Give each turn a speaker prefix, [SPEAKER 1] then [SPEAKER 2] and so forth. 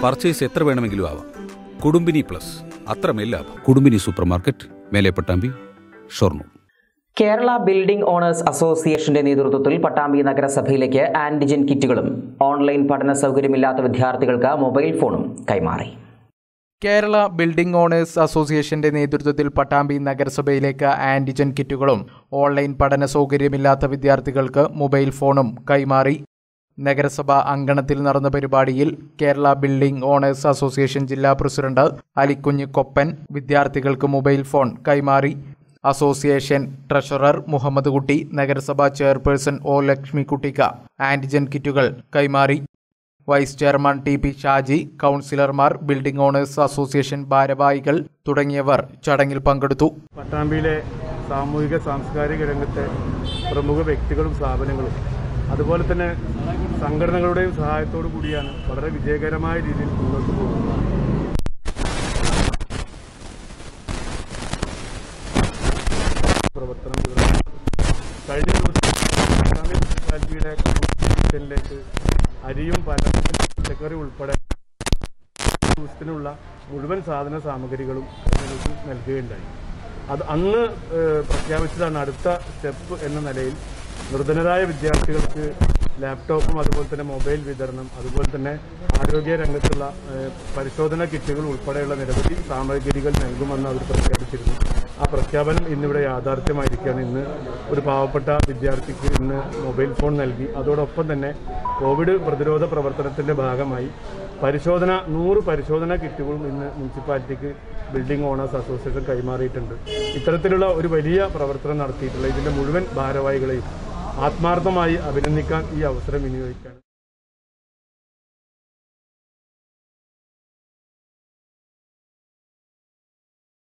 [SPEAKER 1] Purchase എത്ര വേണമെങ്കിലും ആവാം കുടുംബിനി പ്ലസ് അത്രമേൽ ലാഭം കുടുംബിനി super market Mele Pattambi Shoranur
[SPEAKER 2] Kerala building owners അസോസിയേഷന്റെ നേതൃത്വത്തിൽ പട്ടാമ്പി നഗരസഭയിലേക്ക് ആന്റിജൻ കിറ്റുകളും ഓൺലൈൻ പഠന സൗകര്യമില്ലാത്ത വിദ്യാർത്ഥികൾക്ക് മൊബൈൽ ഫോണും കൈമാറി
[SPEAKER 3] കേരള ബിൽഡിംഗ് ഓണേഴ്സ് അസോസിയേഷന്റെ നേതൃത്വത്തിൽ പട്ടാമ്പി നഗരസഭയിലേക്ക് ആന്റിജൻ കിറ്റുകളും ഓൺലൈൻ പഠന സൗകര്യമില്ലാത്ത വിദ്യാർത്ഥികൾക്ക് മൊബൈൽ ഫോണും കൈമാറി നഗരസഭ അങ്കണത്തിൽ നടന്ന പരിപാടിയിൽ കേരള ബിൽഡിംഗ് ഓണേഴ്സ് അസോസിയേഷൻ ജില്ലാ പ്രസിഡന്റ് അലിക്കുഞ്ഞ് കൊപ്പൻ വിദ്യാർത്ഥികൾക്ക് മൊബൈൽ ഫോൺ കൈമാറി അസോസിയേഷൻ ട്രഷറർ മുഹമ്മദ് കുട്ടി നഗരസഭാ ചെയർപേഴ്സൺ ഒ ലക്ഷ്മിക്കുട്ടിക്ക് ആന്റിജൻ കിറ്റുകൾ കൈമാറി vice chairman T P Shaji കൗൺസിലർമാർ ബിൽഡിംഗ് ഓണേഴ്സ് അസോസിയേഷൻ ഭാരവാഹികൾ തുടങ്ങിയവർ ചടങ്ങിൽ പങ്കെടുത്തു
[SPEAKER 4] പട്ടാമ്പിയിലെ സാമൂഹിക സാംസ്കാരിക രംഗത്തെ പ്രമുഖ വ്യക്തികളും സ്ഥാപനങ്ങളും അതുപോലെ തന്നെ സംഘടനകളുടെയും സഹായത്തോടു കൂടിയാണ് വളരെ വിജയകരമായ രീതിയിൽ മുന്നോട്ട് പോകുന്നത് പ്രവർത്തനം തുടരുന്നു. കഴിഞ്ഞ ദിവസം പട്ടാമ്പി മുനിസിപ്പാലിറ്റിയുടെ കിച്ചണിലേക്ക് അരിയും പലരും പച്ചക്കറി ഉൾപ്പെടെ ദിവസത്തിനുള്ള മുഴുവൻ സാധന സാമഗ്രികളും ജനങ്ങൾക്ക് നൽകുകയുണ്ടായി അത് അന്ന് ഏഹ്, പ്രഖ്യാപിച്ചതാണ് അടുത്ത സ്റ്റെപ്പ് എന്ന നിലയിൽ നിർധനരായ വിദ്യാർത്ഥികൾക്ക് ലാപ്ടോപ്പും അതുപോലെ തന്നെ മൊബൈൽ വിതരണം അതുപോലെ തന്നെ ആരോഗ്യ രംഗത്തുള്ള ഏഹ്, പരിശോധന കിറ്റുകൾ ഉൾപ്പെടെയുള്ള നിരവധി സാമഗ്രികൾ നൽകുമെന്ന് അവർ പ്രഖ്യാപിച്ചിരുന്നു ആ പ്രഖ്യാപനം ഇന്നിവിടെ യാഥാർത്ഥ്യമായിരിക്കുകയാണ് ഇന്ന് ഒരു പാവപ്പെട്ട വിദ്യാർത്ഥിക്ക് ഇന്ന് മൊബൈൽ ഫോൺ നൽകി അതോടൊപ്പം തന്നെ കോവിഡ് പ്രതിരോധ പ്രവർത്തനത്തിന്റെ ഭാഗമായി പരിശോധന നൂറ് പരിശോധനാ കിറ്റുകളും ഇന്ന് മുനിസിപ്പാലിറ്റിക്ക് ബിൽഡിംഗ് ഓണേഴ്സ് അസോസിയേഷൻ കൈമാറിയിട്ടുണ്ട് ഇത്തരത്തിലുള്ള ഒരു വലിയ പ്രവർത്തനം നടത്തിയിട്ടുള്ള ഇതിന്റെ മുഴുവൻ ഭാരവാഹികളെയും ആത്മാർത്ഥമായി അഭിനന്ദിക്കാൻ ഈ അവസരം വിനിയോഗിക്കാൻ